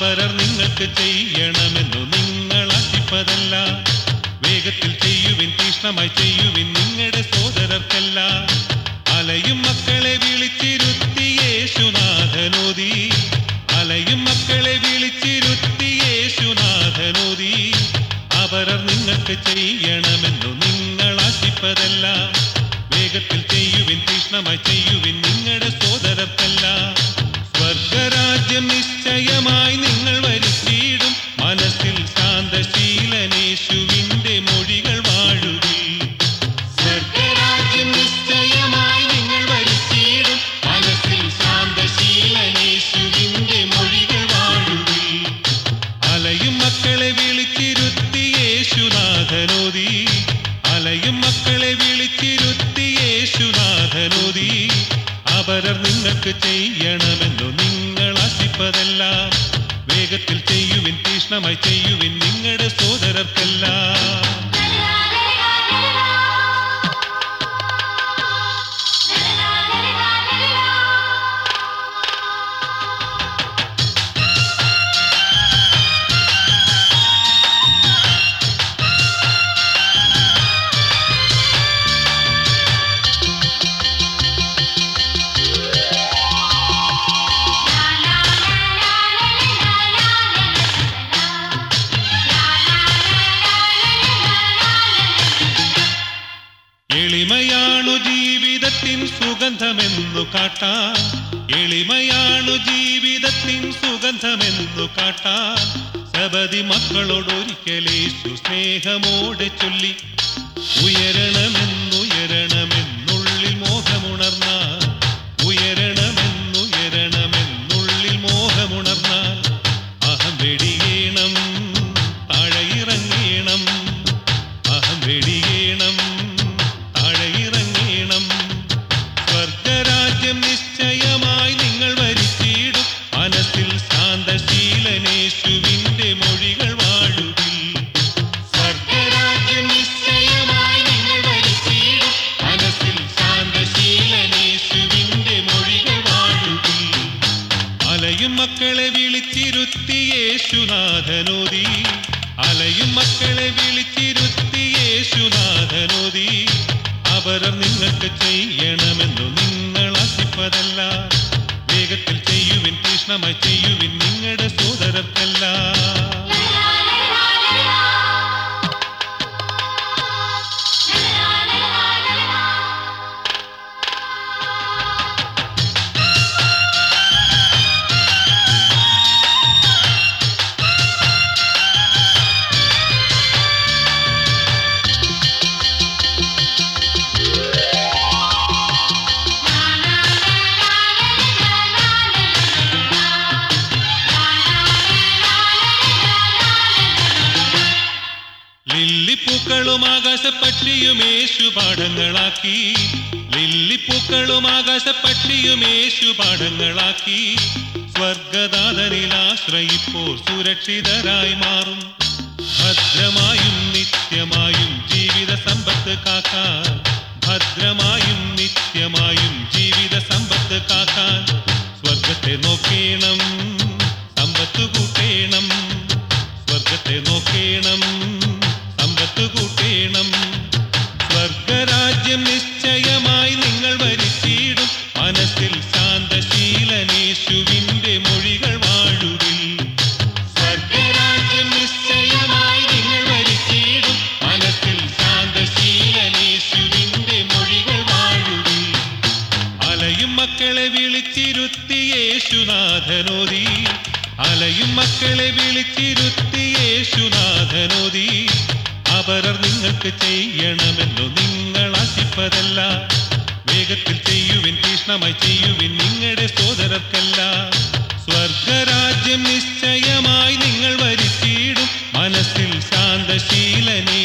അപരർ നിങ്ങൾക്ക് ചെയ്യണമെന്നു നിങ്ങൾ ആശിപ്പതല്ല വേഗത്തിൽ ചെയ്യുവിൻ തീഷ്ണമായി ചെയ്യുവിൻ നിങ്ങളുടെ സോദരർക്കല്ല അലയും മക്കളെ വിളിച്ചിരുത്തി യേശുനാഥനോദി അലയും മക്കളെ വിളിച്ചിരുത്തി യേശുനാഥനോദി അപരർ നിങ്ങൾക്ക് ചെയ്യണമെന്നു നിങ്ങൾ ആശിപ്പതല്ല വേഗത്തിൽ ചെയ്യുവിൻ തീഷ്ണമായി ചെയ്യുവിൻ നിങ്ങളുടെ സോദരർക്കല്ല സ്വർഗരാജ്യം നിശ്ചയമായി നിങ്ങൾ വരുത്തിയിടും മനസ്സിൽ ശാന്തശീലനേശുവിന്റെ മൊഴികൾ വാഴുകി സ്വർഗരാജ്യം നിശ്ചയമായി നിങ്ങൾ വരുത്തിയിടും മനസ്സിൽ ശാന്തശീലനേശുവിന്റെ മൊഴികൾ വാഴുകി അലയും മക്കളെ വിളിച്ചിരുത്തി യേശുനാഥനോദി അലയും മക്കളെ വിളിച്ചിരുത്തി യേശുനാഥനോദി അപരർ നിങ്ങൾക്ക് ചെയ്യണമെന്നു നിങ്ങൾ ആശിപ്പതെല്ലാം വേഗത്തിൽ ചെയ്യുവിൻ തീഷ്ണമായി ചെയ്യുവിൻ നിങ്ങളുടെ സോദരർക്കെല്ലാം എളിമയാണു ജീവിതത്തിൻ സുഗന്ധമെന്നു കാട്ടാൻ എളിമയാണു ജീവിതത്തിൻ സുഗന്ധമെന്നു കാട്ടാൻ സബതി മക്കളോടൊരിക്കലേശു സ്നേഹമോടെ ചൊല്ലി ഉയരണമെന്നുയരണമെന്നുള്ളിൽ മോഹമുണർന്നാൽ ഉയരണമെന്നുയരണമെന്നുള്ളിൽ മോഹമുണർന്നാൽ അഹം വെടിയേണം താഴെയിറങ്ങേണം അഹം വെടിയേണം താഴെയിറങ്ങേണം സ്വർഗരാജ്യം നിശ്ചയമായി നിങ്ങൾ വരിച്ചിടും മനസ്സിൽ ശാന്തശീലനേശുവിന്റെ മൊഴികൾ വാഴുകിൽ സ്വർഗരാജ്യം നിശ്ചയമായി നിങ്ങൾ വരിച്ചിടും മനസ്സിൽ ശാന്തശീലനേശുവിന്റെ മൊഴികൾ വാഴുകിൽ അലയും മക്കളെ വിളിച്ചിരുത്തി യേശുനാഥനോദി അലയും മക്കളെ വിളിച്ചിരുത്തി യേശുനാഥനോദി അപരർ നിങ്ങൾക്ക് ചെയ്യണമെന്നു നിങ്ങൾ ആശിപ്പതല്ല വേഗത്തിൽ ചെയ്യുവിൻ തീഷ്ണമായി ചെയ്യുവിൻ നിങ്ങളുടെ സോദരർക്കല്ല ലില്ലിപ്പൂക്കളും ആകാശപ്പട്ടിയും യേശു പാഠങ്ങളാക്കി ലില്ലിപ്പൂക്കളും ആകാശപ്പട്ടിയും യേശു പാഠങ്ങളാക്കി സ്വർഗദാതനിൽ ആശ്രയിപ്പോൾ സുരക്ഷിതരായി മാറും ഭദ്രമായും നിത്യമായും ജീവിത സമ്പത്ത് കാക്കാൻ ഭദ്രമായും നിത്യമായും ജീവിത സമ്പത്ത് കാക്കാൻ സ്വർഗത്തെ നോക്കേണം സമ്പത്ത് കൂട്ടേണം സ്വർഗത്തെ നോക്കേണം സമ്പത്ത് കൂട്ടേണം സ്വർഗരാജ്യം നിശ്ചയമായി നിങ്ങൾ വരിച്ചിടും മനസ്സിൽ ശാന്തശീലനേശുവിന്റെ മൊഴികൾ വാഴുകിൽ സ്വർഗരാജ്യം നിശ്ചയമായി നിങ്ങൾ വരിച്ചിടും മനസ്സിൽ ശാന്തശീലനേശുവിന്റെ മൊഴികൾ വാഴുകിൽ അലയും മക്കളെ വിളിച്ചിരുത്തി യേശുനാഥനോദി അലയും മക്കളെ വിളിച്ചിരുത്തി യേശുനാഥനോദി അപരർ നിങ്ങൾക്ക് ചെയ്യണമെന്നു നിങ്ങൾ ആശിപ്പതല്ല വേഗത്തിൽ ചെയ്യുവിൻ തീഷ്ണമായി ചെയ്യുവിൻ നിങ്ങളുടെ സോദരർക്കല്ല സ്വർഗരാജ്യം നിശ്ചയമായി നിങ്ങൾ വരിച്ചിടും മനസ്സിൽ ശാന്തശീലനേ